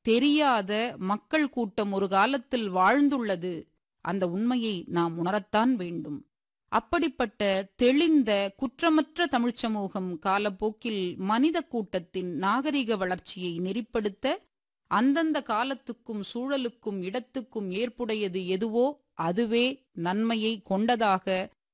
தெரியாத மக்கள் கூட்டம் ஒரு காலத்தில் வாழ்ந்துள்ளது அந்த உண்மையை நாம் உணரத்தான் வேண்டும் அப்படிப்பட்ட தெளிந்த குற்றமற்ற தமிழ்ச் சமூகம் காலப்போக்கில் மனித கூட்டத்தின் நாகரிக வளர்ச்சியை நெறிப்படுத்த அந்தந்த காலத்துக்கும் சூழலுக்கும் இடத்துக்கும் ஏற்புடையது எதுவோ அதுவே நன்மையை கொண்டதாக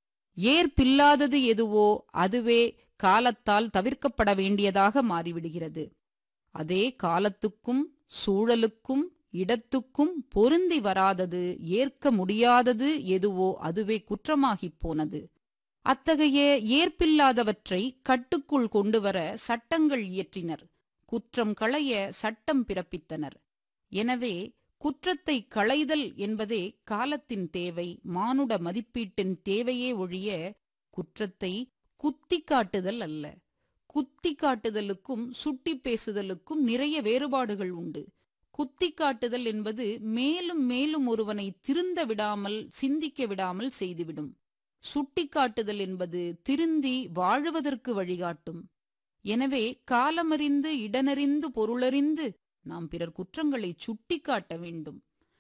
ஏற்பில்லாதது எதுவோ அதுவே காலத்தால் தவிர்க்கப்பட வேண்டியதாக மாறிவிடுகிறது அதே காலத்துக்கும் சூழலுக்கும் இடத்துக்கும் பொருந்தி வராதது ஏற்க முடியாதது எதுவோ அதுவே குற்றமாகிப் போனது அத்தகைய ஏற்பில்லாதவற்றை கட்டுக்குள் கொண்டுவர சட்டங்கள் இயற்றினர் குற்றம் களைய சட்டம் பிறப்பித்தனர் எனவே குற்றத்தை களைதல் என்பதே காலத்தின் தேவை மானுட மதிப்பீட்டின் தேவையே ஒழிய குற்றத்தை குத்தி காட்டுதல் அல்ல குத்தி காட்டுதலுக்கும் சுட்டி பேசுதலுக்கும் நிறைய வேறுபாடுகள் உண்டு குத்தி காட்டுதல் என்பது மேலும் மேலும் ஒருவனை திருந்த விடாமல் சிந்திக்க விடாமல் செய்துவிடும் சுட்டி காட்டுதல் என்பது திருந்தி வாழுவதற்கு வழிகாட்டும் எனவே காலமறிந்து இடனறிந்து பொருளறிந்து நாம் பிறர் குற்றங்களை சுட்டிக்காட்ட வேண்டும்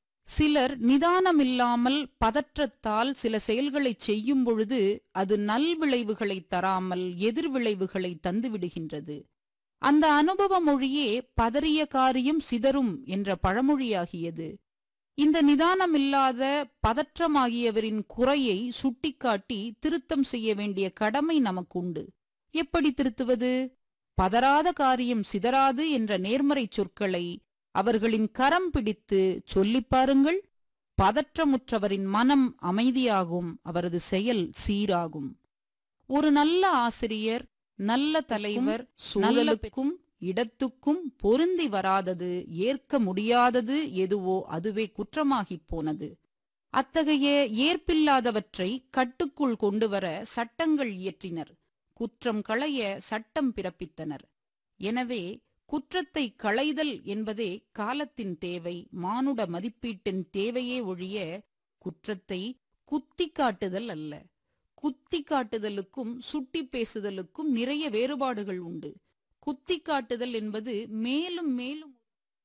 சிலர் நிதானமில்லாமல் பதற்றத்தால் சில செயல்களை செய்யும் பொழுது அது நல்விளைவுகளை தராமல் எதிர்விளைவுகளை தந்துவிடுகின்றது அந்த அனுபவ மொழியே பதறிய காரியம் சிதறும் என்ற பழமொழியாகியது இந்த நிதானமில்லாத பதற்றமாகியவரின் குறையை சுட்டிக்காட்டி திருத்தம் செய்ய வேண்டிய கடமை நமக்குண்டு எப்படி திருத்துவது பதறாத காரியம் சிதறாது என்ற நேர்மறை சொற்களை அவர்களின் கரம் பிடித்து சொல்லிப் பாருங்கள் பதற்றமுற்றவரின் மனம் அமைதியாகும் அவரது செயல் சீராகும் ஒரு நல்ல ஆசிரியர் நல்ல தலைவர் சூழலுக்கும் இடத்துக்கும் பொருந்தி வராதது ஏற்க முடியாதது எதுவோ அதுவே குற்றமாகிப் போனது அத்தகைய ஏற்பில்லாதவற்றை கட்டுக்குள் கொண்டுவர சட்டங்கள் இயற்றினர் குற்றம் களைய சட்டம் பிறப்பித்தனர் எனவே குற்றத்தை களைதல் என்பதே காலத்தின் தேவை மானுட மதிப்பீட்டின் தேவையே ஒழிய குற்றத்தை குத்தி காட்டுதல் அல்ல குத்தி காட்டுதலுக்கும் சுட்டி பேசுதலுக்கும் நிறைய வேறுபாடுகள் உண்டு குத்தி காட்டுதல் என்பது மேலும் மேலும்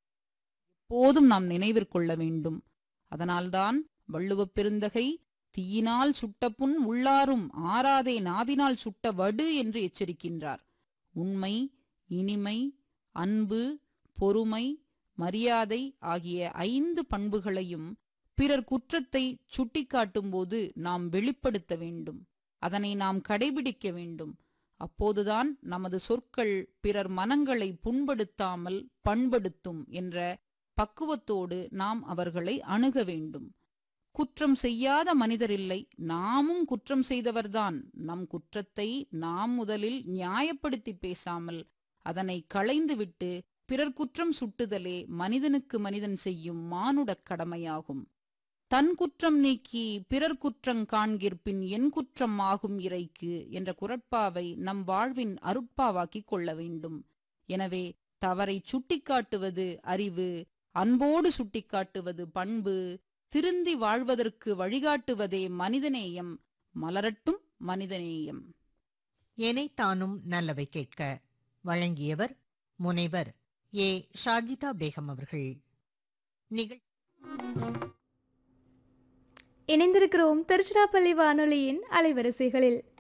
எப்போதும் நாம் நினைவிற்கொள்ள வேண்டும் அதனால்தான் வள்ளுவப் பெருந்தகை தீயினால் சுட்ட புண் உள்ளாரும் ஆறாதே நாவினால் சுட்ட வடு என்று எச்சரிக்கின்றார் உண்மை இனிமை அன்பு பொறுமை மரியாதை ஆகிய ஐந்து பண்புகளையும் பிறர் குற்றத்தை சுட்டிக்காட்டும்போது நாம் வெளிப்படுத்த வேண்டும் அதனை நாம் கடைபிடிக்க வேண்டும் அப்போதுதான் நமது சொற்கள் பிறர் மனங்களை புண்படுத்தாமல் பண்படுத்தும் என்ற பக்குவத்தோடு நாம் அவர்களை அணுக வேண்டும் குற்றம் செய்யாத மனிதரில்லை நாமும் குற்றம் செய்தவர்தான் நம் குற்றத்தை நாம் முதலில் நியாயப்படுத்தி பேசாமல் அதனை களைந்துவிட்டு பிறர் குற்றம் சுட்டுதலே மனிதனுக்கு மனிதன் செய்யும் மானுடக் கடமையாகும் தன் குற்றம் நீக்கி பிறர் குற்றங் காண்கிற்பின் என் குற்றம் ஆகும் இறைக்கு என்ற குரட்பாவை நம் வாழ்வின் அருட்பாவாக்கிக் கொள்ள வேண்டும் எனவே தவறை சுட்டிக்காட்டுவது அறிவு அன்போடு சுட்டிக்காட்டுவது பண்பு திருந்தி வாழ்வதற்கு வழிகாட்டுவதே மனிதநேயம் மலரட்டும் மனிதநேயம் எனைத்தானும் நல்லவை கேட்க வழங்கியவர் முனைவர் ஏ ஷாஜிதா பேகம் அவர்கள் நிகழ் இணைந்திருக்கிறோம் திருச்சிராப்பள்ளி வானொலியின் அலைவரிசைகளில்